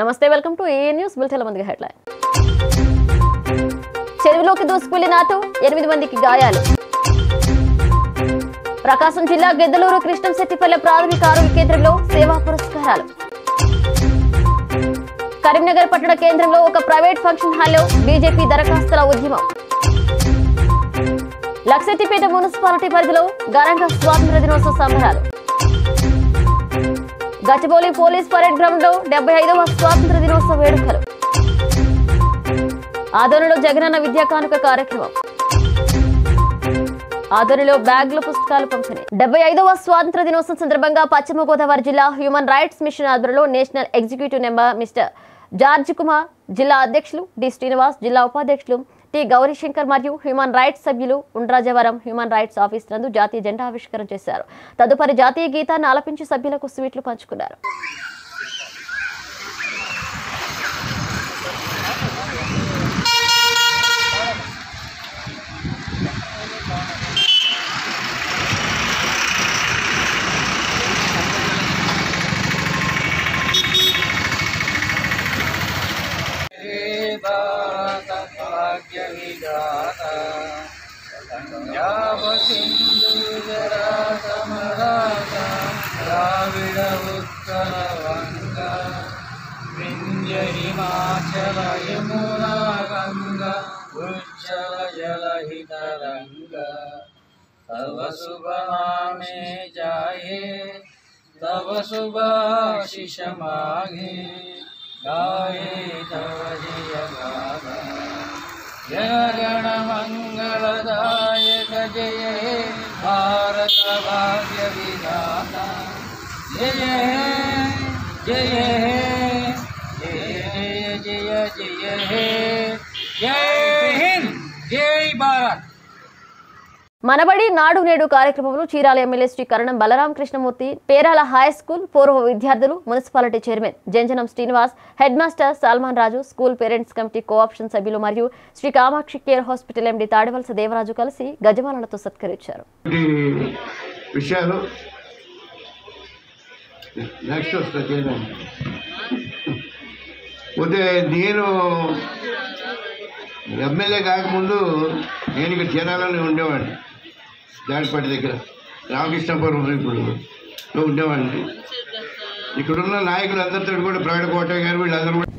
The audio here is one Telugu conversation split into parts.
నమస్తే welcome to A news bulletin మందికి హెడ్లైన్ చెరువులోకి దూసుకువెళ్లిన ఆటో ఎనిమిది మందికి గాయాలు ప్రకాశం జిల్లా గెద్దలూరు కృష్ణంశెట్టిపల్లె ప్రాథమిక ఆరోగ్య కేంద్రంలో సేవా పురస్కారాలు కరీంనగర్ పట్టణ కేంద్రంలో ఒక ప్రైవేట్ ఫంక్షన్ హాల్లో బీజేపీ దరఖాస్తుల ఉద్యమం లక్సెట్టిపేట మున్సిపాలిటీ పరిధిలో ఘనంగా స్వాతంత్ర దినోత్సవ సంబరాలు గచ్చిబౌలి పోలీస్ పరేడ్ గ్రౌండ్ లో డెబ్బై ఐదవ స్వాతంత్ర దినోత్సవ వేడుకలు ఆదోనిలో జగనన్న విద్యా కానుక కార్యక్రమం ఆదోనిలో బ్యాగుల పుస్తకాలు పంపిణీ డెబ్బై ఐదవ స్వాతంత్ర దినోత్సవం సందర్భంగా పశ్చిమ గోదావరి జిల్లా హ్యూమన్ రైట్స్ మిషన్ ఆధ్వర్యంలో national executive member mister George Kumar జిల్లా అధ్యక్షులు డి శ్రీనివాస్ జిల్లా ఉపాధ్యక్షులు టి గౌరీశంకర్ మరియు హ్యూమన్ రైట్స్ సభ్యులు ఉండ్రాజవరం హ్యూమన్ రైట్స్ ఆఫీస్ నందు జాతీయ జెండా ఆవిష్కరణ చేశారు తదుపరి జాతీయ గీతాన్ని ఆలపించి సభ్యులకు స్వీట్లు పంచుకున్నారు ద్రావిడ ఉత్తర వంగ వింధ్య హిమాచల యమునా గంగ ఉజ్జల జలహితరంగ తవ శుభ నామే జాయే తవ శుభాశిష మాఘే గాయే తవ జయ గాథ జయ గణ మంగళదాయక జయ హే భారత భాగ్య విధాత జయ హే జయ హే జయ జయ జయ హే జై హింద్ జై భారత్ మనబడి నాడు నేడు కార్యక్రమంలో Chirala MLA Shri Karanam Balaram Krishnamurthy Perala high school పూర్వ విద్యార్థులు municipality chairman Janjanam Srinivas head master Salman Raju school parents committee cooption సభ్యులు మరియు Shri Kamakshi care hospital MD Tadivalasa Devaraju కలిసి గజమాలతో సత్కరించారు ఈ విషయాలు నెక్స్ట్ వస్తుంది చేద్దాం పోతే నేను ఎమ్మెల్యే కాకముందు నేను ఇక్కడ చీరాలని ఉండేవాడిని దాడిపట్టి దగ్గర రామకృష్ణపురం ఇప్పుడు ఉండేవాడిని ఇక్కడున్న నాయకులందరితో కూడా ప్రాణకోట గారు వీళ్ళందరూ కూడా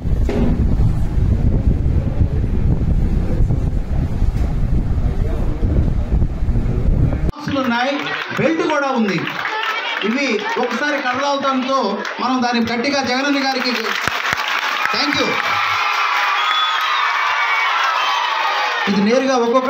బాక్సులు ఉన్నాయి బెల్ట్ కూడా ఉంది ఇవి ఒకసారి కళ్ళవుతంతో మనం దాన్ని గట్టిగా జగనన్న గారికి థ్యాంక్ యూ ఇది నేరుగా ఒక్కొక్క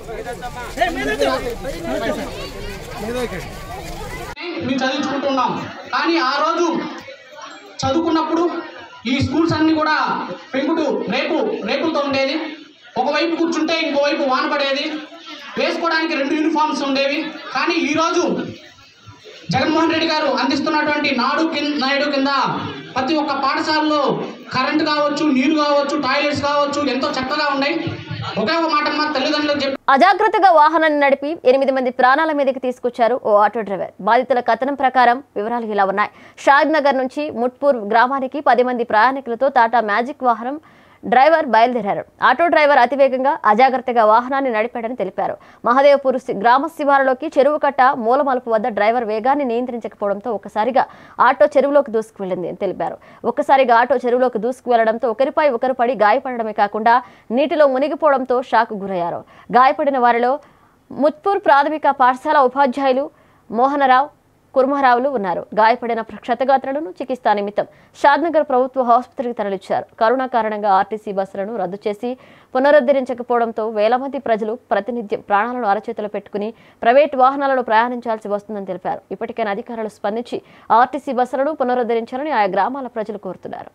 మేము చదివించుకుంటున్నాం కానీ ఆ రోజు చదువుకున్నప్పుడు ఈ స్కూల్స్ అన్ని కూడా పెంకుటు రేపు రేకులతో ఉండేది ఒకవైపు కూర్చుంటే ఇంకోవైపు వాన పడేది వేసుకోవడానికి రెండు యూనిఫామ్స్ ఉండేవి కానీ ఈరోజు జగన్మోహన్ రెడ్డి గారు అందిస్తున్నటువంటి నాడు కింద నాయుడు కింద ప్రతి ఒక్క పాఠశాలలో కరెంట్ కావచ్చు నీరు కావచ్చు టాయిలెట్స్ కావచ్చు ఎంతో చక్కగా ఉన్నాయి ఒకే ఒక మాట మా తల్లిదండ్రులకు చెప్పి అజాగ్రత్తగా వాహనాన్ని నడిపి ఎనిమిది మంది ప్రాణాల మీదకి తీసుకొచ్చారు ఓ ఆటో డ్రైవర్ బాధితుల కథనం ప్రకారం వివరాలు ఇలా ఉన్నాయి షాద్ నగర్ నుంచి ముట్పూర్ గ్రామానికి పది మంది ప్రయాణికులతో టాటా మ్యాజిక్ వాహనం డ్రైవర్ బయలుదేరారు ఆటో డ్రైవర్ అతివేగంగా అజాగ్రత్తగా వాహనాన్ని నడిపాడని తెలిపారు మహదేవపూర్ సి- గ్రామ శివారులోకి చెరువు కట్ట మూలమలుపు వద్ద డ్రైవర్ వేగాన్ని నియంత్రించకపోవడంతో ఒక్కసారిగా ఆటో చెరువులోకి దూసుకువెళ్ళింది అని తెలిపారు ఒక్కసారిగా ఆటో చెరువులోకి దూసుకువెళ్లడంతో ఒకరిపై ఒకరు పడి గాయపడడమే కాకుండా నీటిలో మునిగిపోవడంతో షాక్ గురయ్యారు గాయపడిన వారిలో ముత్పూర్ ప్రాథమిక పాఠశాల ఉపాధ్యాయులు మోహనరావు కుర్మారావులు ఉన్నారు గాయపడిన క్షతగాత్రులను చికిత్స నిమిత్తం షాద్నగర్ ప్రభుత్వ ఆసుపత్రికి తరలించారు కరోనా కారణంగా ఆర్టీసీ బస్సులను రద్దు చేసి పునరుద్ధరించకపోవడంతో వేల మంది ప్రజలు ప్రతినిత్యం ప్రాణాలను అరచేతులు పెట్టుకుని ప్రైవేట్ వాహనాలలో ప్రయాణించాల్సి వస్తుందని తెలిపారు ఇప్పటికైనా అధికారులు స్పందించి ఆర్టీసీ బస్సులను పునరుద్ధరించాలని ఆయా గ్రామాల ప్రజలు కోరుతున్నారు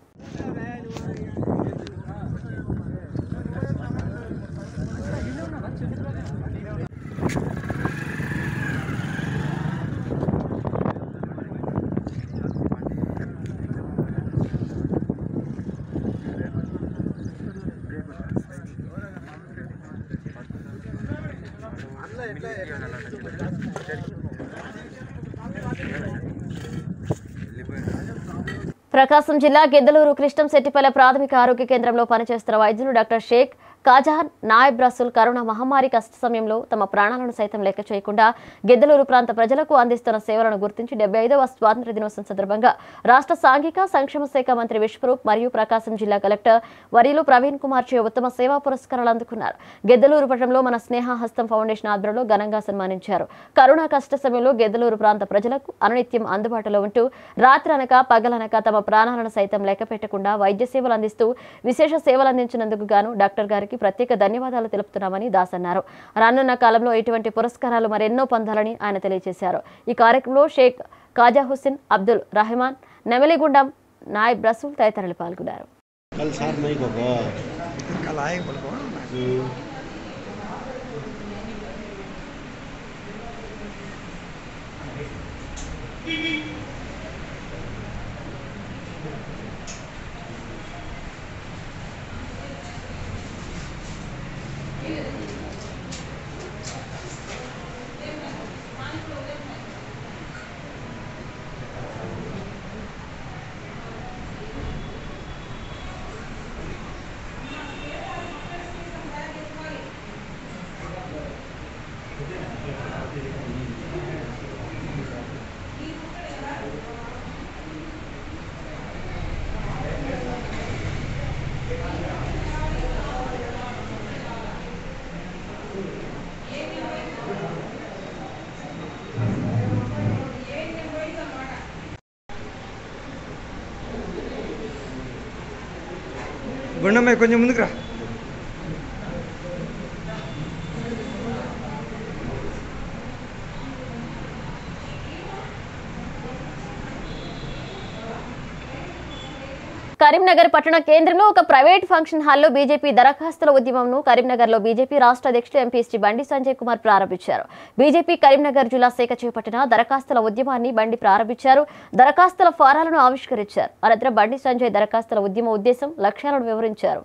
ప్రకాశం జిల్లా గిద్దలూరు కృష్ణంశెట్టిపల్లె ప్రాథమిక ఆరోగ్య కేంద్రంలో పనిచేస్తున్న వైద్యులు డాక్టర్ షేక్ కాజాన్ నాయబ్ రసూల్ కరోనా మహమ్మారి కష్ట సమయంలో తమ ప్రాణాలను సైతం లెక్క చేయకుండా గిద్దలూరు ప్రాంత ప్రజలకు అందిస్తున్న సేవలను గుర్తించి డెబ్బై ఐదవ స్వాతంత్ర దినోత్సవం సందర్భంగా రాష్ట్ర సాంఘిక సంక్షేమ శాఖ మంత్రి విశ్వరూప్ మరియు ప్రకాశం జిల్లా కలెక్టర్ వర్యులు ప్రవీణ్ కుమార్ చే ఉత్తమ సేవా పురస్కారాలు అందుకున్నారు గిద్దలూరు పట్టణంలో మన స్నేహ హస్తం ఫౌండేషన్ ఆధ్వర్యంలో ఘనంగా సన్మానించారు కరోనా కష్ట సమయంలో గిద్దలూరు ప్రాంత ప్రజలకు అనునిత్యం అందుబాటులో ఉంటూ రాత్రనక పగలనక తమ ప్రాణాలను సైతం లెక్క పెట్టకుండా వైద్య సేవలు అందిస్తూ విశేష సేవలు అందించినందుకు గాను డాక్టర్ గారికి ప్రత్యేక ధన్యవాదాలు తెలుపుతున్నామని దాస్ అన్నారు రానున్న కాలంలో ఇటువంటి పురస్కారాలు మరెన్నో పొందాలని ఆయన తెలియజేశారు ఈ కార్యక్రమంలో షేక్ కాజా హుస్సేన్ అబ్దుల్ రహమాన్ నెమలిగుండం నాయబ్ రసూల్ తదితరులు పాల్గొన్నారు कल सात मई को गो कल आए बोल को గుండమ్మ కొంచెం ముందుకు రా కరీంనగర్ పట్టణ కేంద్రంలో ఒక ప్రైవేట్ ఫంక్షన్ హాల్లో బీజేపీ దరఖాస్తుల ఉద్యమంను కరీంనగర్లో బీజేపీ రాష్ట్ర అధ్యక్షుడు ఎంపీ శ్రీ బండి సంజయ్ కుమార్ ప్రారంభించారు బీజేపీ కరీంనగర్ జిల్లా శాఖ చేపట్టిన దరఖాస్తుల ఉద్యమాన్ని బండి ప్రారంభించారు దరఖాస్తుల ఫారాలను ఆవిష్కరించారు అనంతరం బండి సంజయ్ దరఖాస్తుల ఉద్యమ ఉద్దేశం లక్ష్యాలను వివరించారు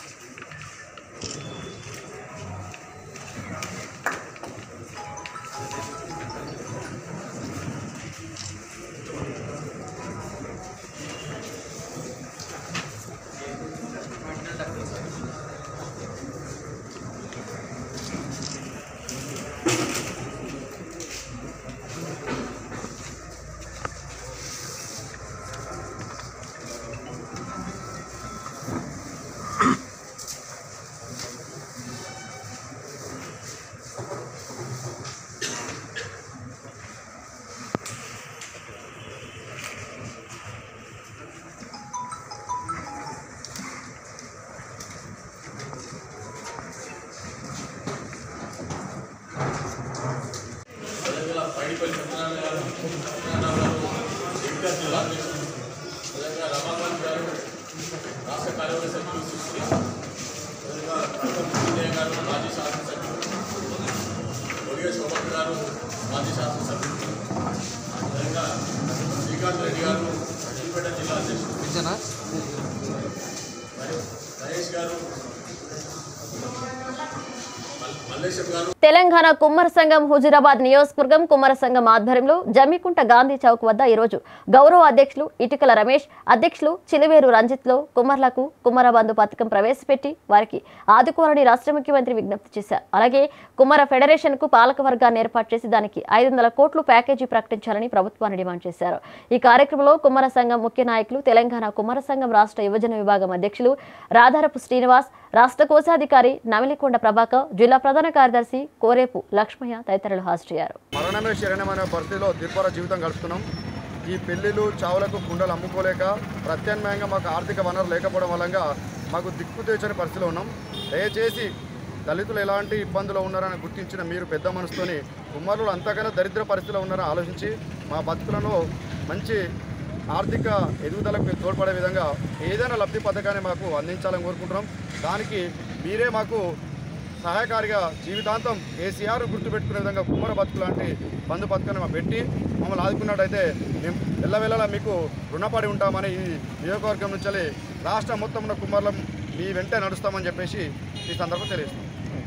తెలంగాణ కుమ్మర సంఘం హుజురాబాద్ నియోజకవర్గం కుమ్మర సంఘం ఆధ్వర్యంలో జమ్మికుంట గాంధీ చౌక్ వద్ద ఈరోజు గౌరవ అధ్యక్షులు ఇటికల రమేష్ అధ్యక్షులు చిలివేరు రంజిత్లో కుమ్మర్లకు కుమ్మర బంధు పథకం ప్రవేశపెట్టి వారికి ఆదుకోవాలని రాష్ట్ర ముఖ్యమంత్రి విజ్ఞప్తి చేశారు అలాగే కుమ్మర ఫెడరేషన్ కు పాలక వర్గాన్ని ఏర్పాటు చేసి దానికి ఐదు వందల కోట్లు ప్యాకేజీ ప్రకటించాలని ప్రభుత్వాన్ని డిమాండ్ చేశారు ఈ కార్యక్రమంలో కుమ్మర సంఘం ముఖ్య నాయకులు తెలంగాణ కుమ్మర సంఘం రాష్ట్ర యువజన విభాగం అధ్యక్షులు రాధారపు శ్రీనివాస్ రాష్ట్ర కోశాధికారి నమిలికొండ ప్రభాకర్ జిల్లా ప్రధాన కార్యదర్శి కోరేపు లక్ష్మయ్య తదితరులు హాజరయ్యారు మరణమే శరణమనే పరిస్థితిలో దుర్భర జీవితం గడుపుతున్నాం ఈ పెళ్లిళ్ళు చావులకు కుండలు అమ్ముకోలేక ప్రత్యామ్నాయంగా మాకు ఆర్థిక వనరు లేకపోవడం వల్ల మాకు దిక్కు తెచ్చని పరిస్థితిలో ఉన్నాం దయచేసి దళితులు ఎలాంటి ఇబ్బందులు ఉన్నారని గుర్తించిన మీరు పెద్ద మనసుతోని కుమారులు అంతకన్నా దరిద్ర పరిస్థితిలో ఉన్నారని ఆలోచించి మా బతుకులను మంచి ఆర్థిక ఎదుగుదలకు తోడ్పడే విధంగా ఏదైనా లబ్ధి పథకాన్ని మాకు అందించాలని కోరుకుంటున్నాం దానికి మీరే మాకు సహాయకారిగా జీవితాంతం కేసీఆర్ గుర్తుపెట్టుకునే విధంగా కుమ్మర బతుకు లాంటి బంధు పథకాన్ని మాకు పెట్టి మమ్మల్ని ఆదుకున్నట్టయితే మేము ఎల్లవేళలా మీకు రుణపడి ఉంటామని ఈ నియోజకవర్గం నుంచి రాష్ట్రం మొత్తం ఉన్న కుమ్మర్లం మీ వెంటే నడుస్తామని చెప్పేసి ఈ సందర్భం తెలియజేస్తాం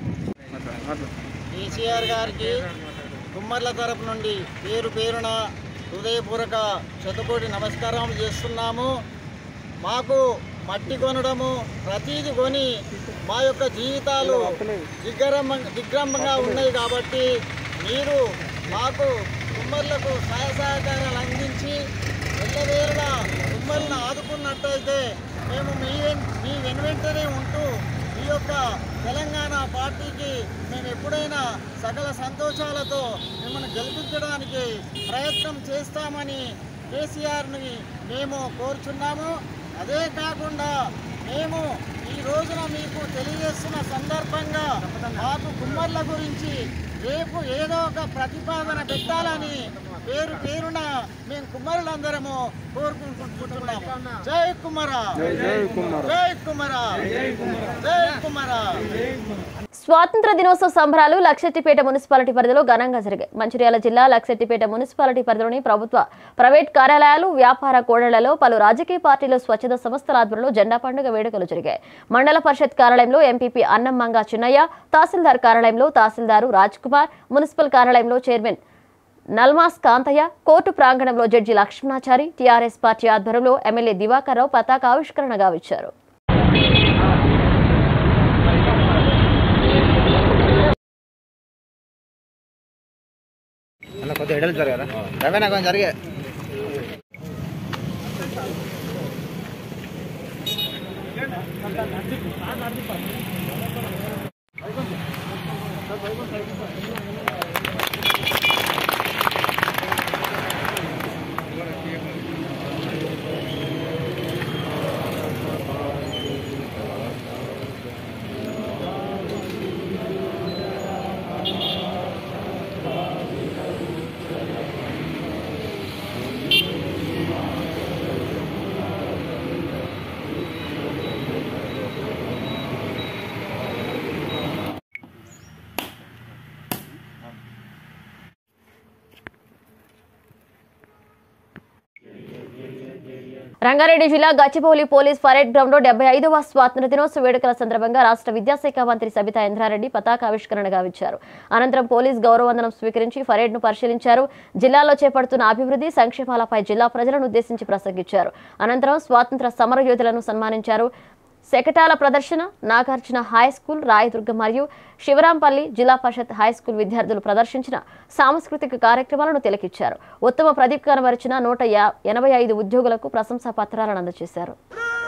కేసీఆర్ గారికి కుమ్మర్ల తరపు నుండి పేరు పేరున హృదయపూర్వక శతకోటి నమస్కారం చేస్తున్నాము మాకు మట్టి కొనడము ప్రతీది కొని మా యొక్క జీవితాలు దిగ్గరంభ దిగ్రంభంగా ఉన్నాయి కాబట్టి మీరు మాకు కుమ్మర్లకు సహాయ సహకారాలు అందించి ఎల్లవేళలా కుమ్మర్లను ఆదుకున్నట్టయితే మేము మీ వెన్- మీ వెనువెంటనే ఉంటూ ఈ యొక్క తెలంగాణ పార్టీకి మేము ఎప్పుడైనా సకల సంతోషాలతో మిమ్మల్ని గెలిపించడానికి ప్రయత్నం చేస్తామని కేసీఆర్ని మేము కోరుచున్నాము అదే కాకుండా మేము ఈ రోజున మీకు తెలియజేస్తున్న సందర్భంగా మాకు కుమ్మర్ల గురించి రేపు ఏదో ఒక ప్రతిపాదన పెట్టాలని పేరు పేరున మేము కుమ్మరులందరము కోరుకుంటున్నాము జై కుమ్మరా జై కుమ్మరా జై కుమ్మరా స్వాతంత్ర దినోత్సవ సంబరాలు లక్షెట్టిపేట మున్సిపాలిటీ పరిధిలో ఘనంగా జరిగాయి మంచిర్యాల జిల్లా లక్షెట్టిపేట మున్సిపాలిటీ పరిధిలోని ప్రభుత్వ ప్రైవేట్ కార్యాలయాలు వ్యాపార కూడళ్లలో పలు రాజకీయ పార్టీలు స్వచ్ఛత సంస్థల ఆధ్వర్యంలో జెండా పండుగ వేడుకలు జరిగాయి మండల పరిషత్ కార్యాలయంలో ఎంపీపీ అన్నంమంగ చిన్నయ్య తహసీల్దార్ కార్యాలయంలో తహసీల్దారు రాజ్ కుమార్ మున్సిపల్ కార్యాలయంలో చైర్మన్ నల్మాస్ కాంతయ్య కోర్టు ప్రాంగణంలో జడ్జి లక్ష్మణాచారి టీఆర్ఎస్ పార్టీ ఆధ్వర్యంలో ఎమ్మెల్యే దివాకర్ రావు పతాక ఆవిష్కరణగా ఇచ్చారు అన్న కొద్దిగా ఎడలు జరగదా రవేనా కొంచెం జరిగే రంగారెడ్డి జిల్లా గచ్చిబౌలి పోలీస్ పరేడ్ గ్రౌండ్ లో డెబ్బై ఐదవ స్వాతంత్ర దినోత్సవ వేడుకల సందర్భంగా రాష్ట్ర విద్యాశాఖ మంత్రి సబితా ఇంద్రారెడ్డి పతాకావిష్కరణ గావించారు అనంతరం పోలీస్ గౌరవవందనం స్వీకరించి పరేడ్ ను పరిశీలించారు జిల్లాలో చేపడుతున్న అభివృద్ధి సంక్షేమాలపై జిల్లా ప్రజలను ఉద్దేశించి ప్రసంగించారు అనంతరం స్వాతంత్ర సమర యోధులను సన్మానించారు శకటాల ప్రదర్శన నాగార్జున హై స్కూల్ రాయదుర్గ మరియు శివరాంపల్లి జిల్లా పరిషత్ హై స్కూల్ విద్యార్థులు ప్రదర్శించిన సాంస్కృతిక కార్యక్రమాలను తిలకిచ్చారు ఉత్తమ ప్రదీప్ కనబరిచిన నూట యా- ఎనభై ఐదు ఉద్యోగులకు ప్రశంసా పత్రాలను అందజేశారు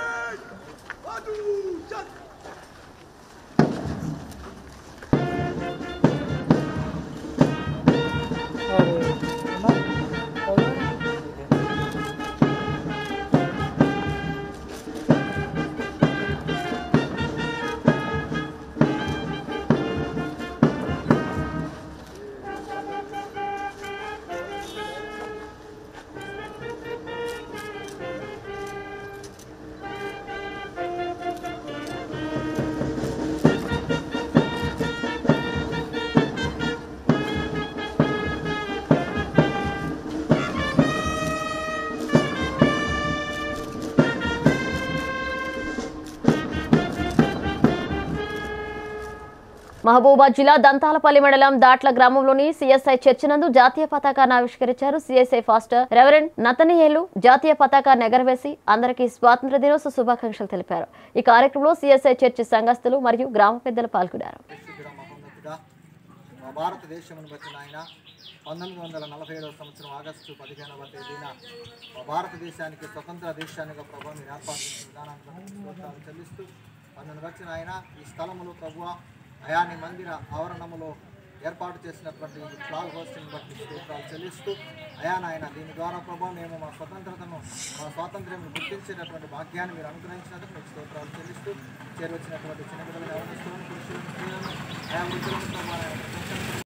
మహబూబాద్ జిల్లా దంతాలపల్లి మండలం దాట్ల గ్రామంలోని సిఎస్ఐ చర్చి నందు జాతీయ పతాకాన్ని ఆవిష్కరించారు సిఎస్ఐ ఫాస్టర్ రెవరెండ్ నతనియేలు జాతీయ పతాకాన్ని ఎగరవేసి అందరికీ స్వాతంత్ర దినోత్సవ శుభాకాంక్షలు తెలిపారు ఈ కార్యక్రమంలో సిఎస్ఐ చర్చి సంఘస్థులు మరియు గ్రామ పెద్దలు పాల్గొన్నారు పరిశుద్ధుడ మహోన్నతుడా మా భారతదేశమును బట్టి నాయన పంతొమ్మిది వందల నలభై ఏడవ సంవత్సరం ఆగస్టు పదిహేనవ తేదీన మా భారతదేశానికి స్వతంత్ర దేశానికి ప్రభావం మీరు ఏర్పాటు చేసిన విధానాన్ని బట్టి స్తోత్రాలు చెల్లిస్తూ నన్ను బట్టి నాయన ఈ స్థలములో ప్రభువ అయాని మందిర ఆవరణములో ఏర్పాటు చేసినటువంటి ఈ ఫ్లాగ్ హోస్టింగ్ బట్టి స్తోత్రాలు చెల్లిస్తూ అయా నాయన దీని ద్వారా ప్రభావం మేము మా స్వతంత్రతను మా స్వాతంత్ర్యం గుర్తించేటటువంటి భాగ్యాన్ని మీరు అనుగ్రహించినందుకు మీకు స్తోత్రాలు చెల్లిస్తూ చేరువచ్చినటువంటి చిన్న బిడ్డలను ఎవరిస్తులను పురుషులను స్త్రీలను ఆయా వృద్ధులను ప్రభావం ఆయన ప్రశంసలు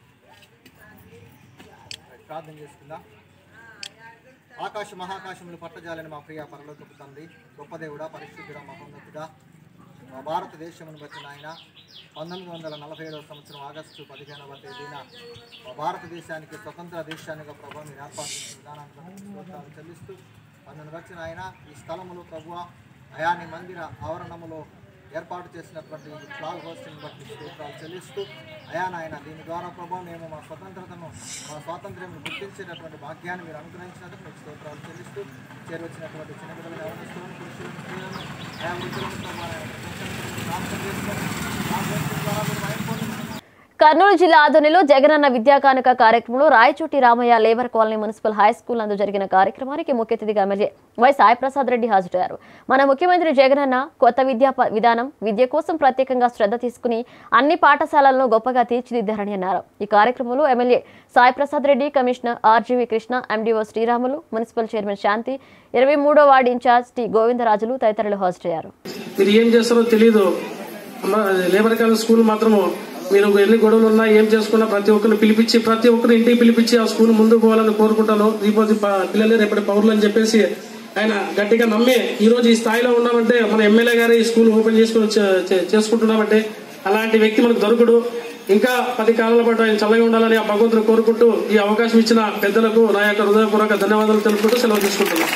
ప్రార్థన చేసుకుందాం ఆకాశ మహాకాశములు పట్టజాలని మా ప్రియ పరలోకపు తండ్రి గొప్ప దేవుడా పరిశుద్ధుడా మహోన్నతుడా మా భారతదేశమును బట్టి నాయన పంతొమ్మిది వందల నలభై ఏడవ సంవత్సరం ఆగస్టు పదిహేనవ తేదీన మా భారతదేశానికి స్వతంత్ర దేశానికి ప్రభావం మీరు ఏర్పాటు చేసిన విధానాన్ని బట్టి స్తోత్రాలు చెల్లిస్తూ నన్ను బట్టి నాయన ఈ స్థలములో ప్రభువ అయాని మందిర ఆవరణములో ఏర్పాటు చేసినటువంటి ఈ ఫ్లాగ్ హోస్టింగ్ బట్టి స్తోత్రాలు చెల్లిస్తూ అయా నాయన దీని ద్వారా ప్రభావ మేము మా స్వతంత్రతను మా స్వాతంత్ర్యం గుర్తించేటటువంటి భాగ్యాన్ని మీరు అనుగ్రహించినందుకు మీకు స్తోత్రాలు చెల్లిస్తూ చేరవచ్చినటువంటి చిన్న పిల్లలు యవనస్తులను పురుషులను స్త్రీలను ఆయా వృద్ధులను ప్రభావ ప్రార్థన చేసుకొని ఫ్లాగ్ హోస్టింగ్ ద్వారా మీరు మైండ్ కర్నూలు జిల్లా ఆదోనిలో జగనన్న విద్యా కానుక కార్యక్రమంలో Rayachoti Ramaiah labour colony municipal high school నందు జరిగిన కార్యక్రమానికి ముఖ్య అతిథిగా ఎమ్మెల్యే వై సాయిప్రసాద్ రెడ్డి హాజరయ్యారు మన ముఖ్యమంత్రి జగనన్న కొత్త విద్యా ప- విధానం విద్య కోసం ప్రత్యేకంగా శ్రద్ధ తీసుకుని అన్ని పాఠశాలలను గొప్పగా తీర్చిదిద్దారని అన్నారు ఈ కార్యక్రమంలో MLA Saiprasad Reddy commissioner RGV Krishna MDO Sriramulu municipal chairman Shanti ఇరవై మూడో వార్డు ఇన్ఛార్జ్ టి గోవిందరాజులు తదితరులు హాజరయ్యారు మీరు ఏం చేస్తారో తెలియదు అమ్మ, లేబర్ కాలేజ్ స్కూల్ మాత్రము మీరు ఎన్ని గొడవలు ఉన్నా ఏం చేసుకున్నా ప్రతి ఒక్కరిని పిలిపించి ప్రతి ఒక్కరిని ఇంటికి పిలిపించి ఆ స్కూల్ ముందుకు పోవాలని కోరుకుంటాను రేపు పిల్లలే రేపటి పౌరులు అని చెప్పేసి ఆయన గట్టిగా నమ్మి ఈ రోజు ఈ స్థాయిలో ఉన్నామంటే మన ఎమ్మెల్యే గారు ఈ స్కూల్ ఓపెన్ చేసుకుని చే- చే- చేసుకుంటున్నామంటే అలాంటి వ్యక్తి మనకు దొరకడు ఇంకా పది కాలాల పాటు ఆయన చల్లగా ఉండాలని ఆ భగవంతుని కోరుకుంటూ ఈ అవకాశం ఇచ్చిన పెద్దలకు నా యొక్క హృదయపూర్వక ధన్యవాదాలు తెలుపుకుంటూ సెలవు తీసుకుంటున్నాను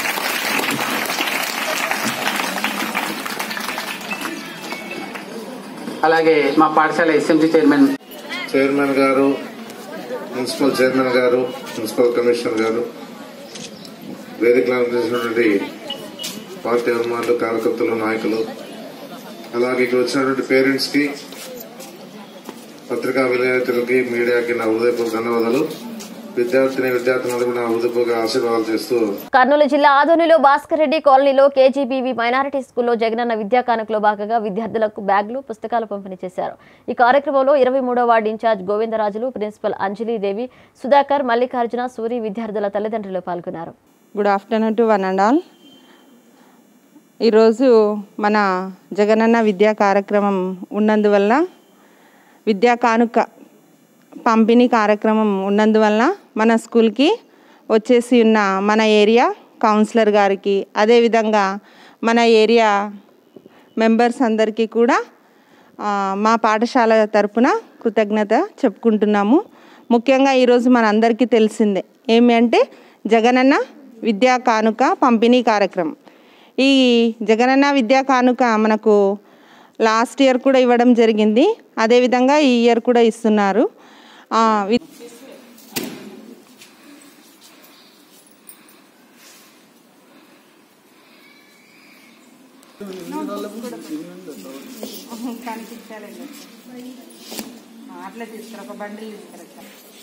అలాగే మా పాఠశాల ఎస్ఎంసీ చైర్మన్ చైర్మన్ గారు మున్సిపల్ చైర్మన్ గారు మున్సిపల్ కమిషనర్ గారు వేదికలో చేసినటువంటి పార్టీ అభిమానులు కార్యకర్తలు నాయకులు అలాగే ఇక్కడ వచ్చినటువంటి పేరెంట్స్ కి పత్రికా విలేకరులకి మీడియాకి నా హృదయపూర్వక ధన్యవాదాలు విద్యార్థిని విద్యార్థులందరికీ నా హృదయపూర్వక ఆశీర్వాదాలు చేస్తూ కర్నూలు జిల్లా ఆదోనిలో భాస్కర్ రెడ్డి కాలనీలో కేజీబీవీ మైనారిటీ స్కూల్లో జగనన్న విద్యా కానుకలో భాగంగా విద్యార్థులకు బ్యాగులు పుస్తకాలు పంపిణీ చేశారు ఈ కార్యక్రమంలో ఇరవై మూడో ward in charge Govindarajulu principal Anjali Devi Sudhakar Mallikarjuna Suri విద్యార్థుల తల్లిదండ్రులు పాల్గొన్నారు good afternoon to one and all ఈరోజు మన జగనన్న విద్యా కార్యక్రమం ఉన్నందువల్ల విద్యా కానుక పంపిణీ కార్యక్రమం ఉన్నందువల్ల మన స్కూల్కి వచ్చేసి ఉన్న మన ఏరియా కౌన్సిలర్ గారికి అదేవిధంగా మన ఏరియా మెంబర్స్ అందరికీ కూడా ఆ, మా పాఠశాల తరపున కృతజ్ఞత చెప్పుకుంటున్నాము ముఖ్యంగా ఈరోజు మనందరికీ తెలిసిందే ఏమి అంటే జగనన్న విద్యా కానుక పంపిణీ కార్యక్రమం ఈ జగనన్న విద్యా కానుక మనకు లాస్ట్ ఇయర్ కూడా ఇవ్వడం జరిగింది అదేవిధంగా ఈ ఇయర్ కూడా ఇస్తున్నారు ఆ, వి- కనిపించాలండి అట్లా తీసుకురా ఒక బండిల్ తీసుకురా